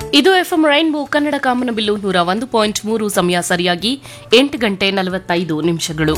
ಇದು FM rainbow Kannada ಕಾಮನಬಿಲ್ಲು ನೂರ ಒಂದು ಪಾಯಿಂಟ್ ಮೂರು ಸಮಯ ಸರಿಯಾಗಿ ಎಂಟು ಗಂಟೆ ನಲವತ್ತೈದು ನಿಮಿಷಗಳು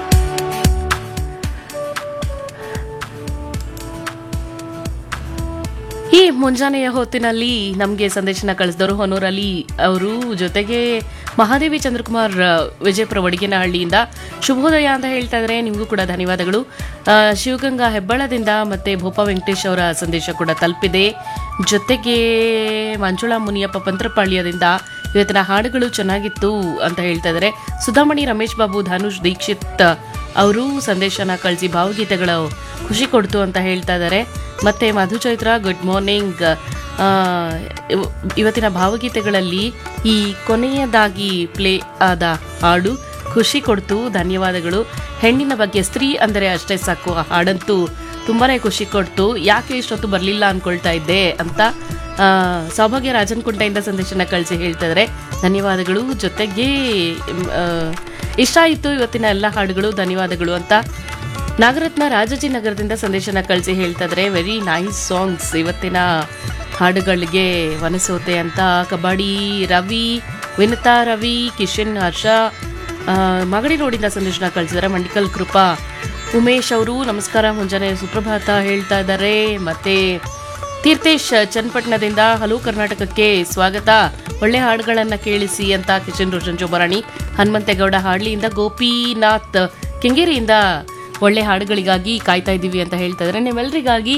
ಈ ಮುಂಜಾನೆಯ ಹೊತ್ತಿನಲ್ಲಿ ನಮಗೆ ಸಂದೇಶನ ಕಳಿಸಿದವರು ಹೊನೂರಲ್ಲಿ ಅವರು ಜೊತೆಗೆ ಮಹಾದೇವಿ ಚಂದ್ರಕುಮಾರ್ ಆ, ವಿಜಯಪುರ ವಡಿಗೇನಹಳ್ಳಿಯಿಂದ ಶುಭೋದಯ ಅಂತ ಹೇಳ್ತಾ ಇದ್ದಾರೆ ನಿಮಗೂ ಕೂಡ ಧನ್ಯವಾದಗಳು ಆ, ಶಿವಗಂಗಾ ಹೆಬ್ಬಳದಿಂದ ಮತ್ತೆ ಭೂಪಾ ವೆಂಕಟೇಶ್ ಅವರ ಸಂದೇಶ ಕೂಡ ತಲುಪಿದೆ ಜೊತೆಗೆ ಮಂಜುಳಾ ಮುನಿಯಪ್ಪ ಪಂತ್ರಪಾಳ್ಯದಿಂದ ಇವತ್ತಿನ ಹಾಡುಗಳು ಚೆನ್ನಾಗಿತ್ತು ಅಂತ ಹೇಳ್ತಾ ಇದ್ದಾರೆ ಸುಧಾಮಣಿ ರಮೇಶ್ ಬಾಬು ಧನುಷ್ ದೀಕ್ಷಿತ್ ಅವರು ಸಂದೇಶನ ಕಳಿಸಿ ಭಾವಗೀತೆಗಳು ಖುಷಿ ಕೊಡ್ತು ಅಂತ ಹೇಳ್ತಾ ಇದ್ದಾರೆ ಮತ್ತೆ ಮಧು ಚೈತ್ರ ಗುಡ್ ಮಾರ್ನಿಂಗ್ ಆ, ಇವ್- ಇವತ್ತಿನ ಭಾವಗೀತೆಗಳಲ್ಲಿ ಈ ಕೊನೆಯದಾಗಿ ಪ್ಲೇ ಆದ ಹಾಡು ಖುಷಿ ಕೊಡ್ತು ಧನ್ಯವಾದಗಳು ಹೆಣ್ಣಿನ ಬಗ್ಗೆ ಸ್ತ್ರೀ ಅಂದರೆ ಅಷ್ಟೇ ಸಾಕು ಆ ಹಾಡಂತೂ ತುಂಬಾನೇ ಖುಷಿ ಕೊಡ್ತು ಯಾಕೆ ಇಷ್ಟೊತ್ತು ಬರಲಿಲ್ಲ ಅನ್ಕೊಳ್ತಾ ಇದ್ದೆ ಅಂತ ಆ, ಸೌಭಾಗ್ಯ ರಾಜನ್ಕುಂಟೆಯಿಂದ ಸಂದೇಶನ ಕಳಿಸಿ ಹೇಳ್ತಾ ಇದ್ದಾರೆ ಧನ್ಯವಾದಗಳು ಜೊತೆಗೆ ಮ್, ಆ, ಇಷ್ಟ ಆಯಿತು ಇವತ್ತಿನ ಎಲ್ಲ ಹಾಡುಗಳು ಧನ್ಯವಾದಗಳು ಅಂತ ನಾಗರತ್ನ ರಾಜಾಜಿನಗರದಿಂದ ಸಂದೇಶನ ಕಳಿಸಿ ಹೇಳ್ತಾ ಇದ್ದಾರೆ ವೆರಿ ನೈಸ್ ಸಾಂಗ್ಸ್ ಇವತ್ತಿನ ಹಾಡುಗಳಿಗೆ ವನಸೋತೆ ಅಂತ ಕಬಡ್ಡಿ ರವಿ ವಿನತಾ ರವಿ ಕಿಶನ್ ಹರ್ಷ ಆ, ಮಾಗಡಿ ರೋಡಿಂದ ಸಂದೇಶನ ಕಳಿಸಿದ್ದಾರೆ ಮಂಡಿಕಲ್ ಕೃಪಾ ಉಮೇಶ್ ಅವರು ನಮಸ್ಕಾರ ಮುಂಜಾನೆ ಸುಪ್ರಭಾತ ಹೇಳ್ತಾ ಇದ್ದಾರೆ ಮತ್ತೆ ತೀರ್ಥೇಶ್ ಚನ್ನಪಟ್ಟಣದಿಂದ ಹಲವು ಕರ್ನಾಟಕಕ್ಕೆ ಸ್ವಾಗತ ಒಳ್ಳೆ ಹಾಡುಗಳನ್ನ ಕೇಳಿಸಿ ಅಂತ ಕಿಶನ್ ರೋಷನ್ ಜೋಬರಾಣಿ ಹನುಮಂತೇಗೌಡ ಹಾಡ್ಲಿಯಿಂದ ಗೋಪಿನಾಥ್ ಕೆಂಗೇರಿಯಿಂದ ಒಳ್ಳೆ ಹಾಡುಗಳಿಗಾಗಿ ಕಾಯ್ತಾ ಇದ್ದೀವಿ ಅಂತ ಹೇಳ್ತಾ ಇದ್ದಾರೆ ನಿಮ್ಮೆಲ್ಲರಿಗಾಗಿ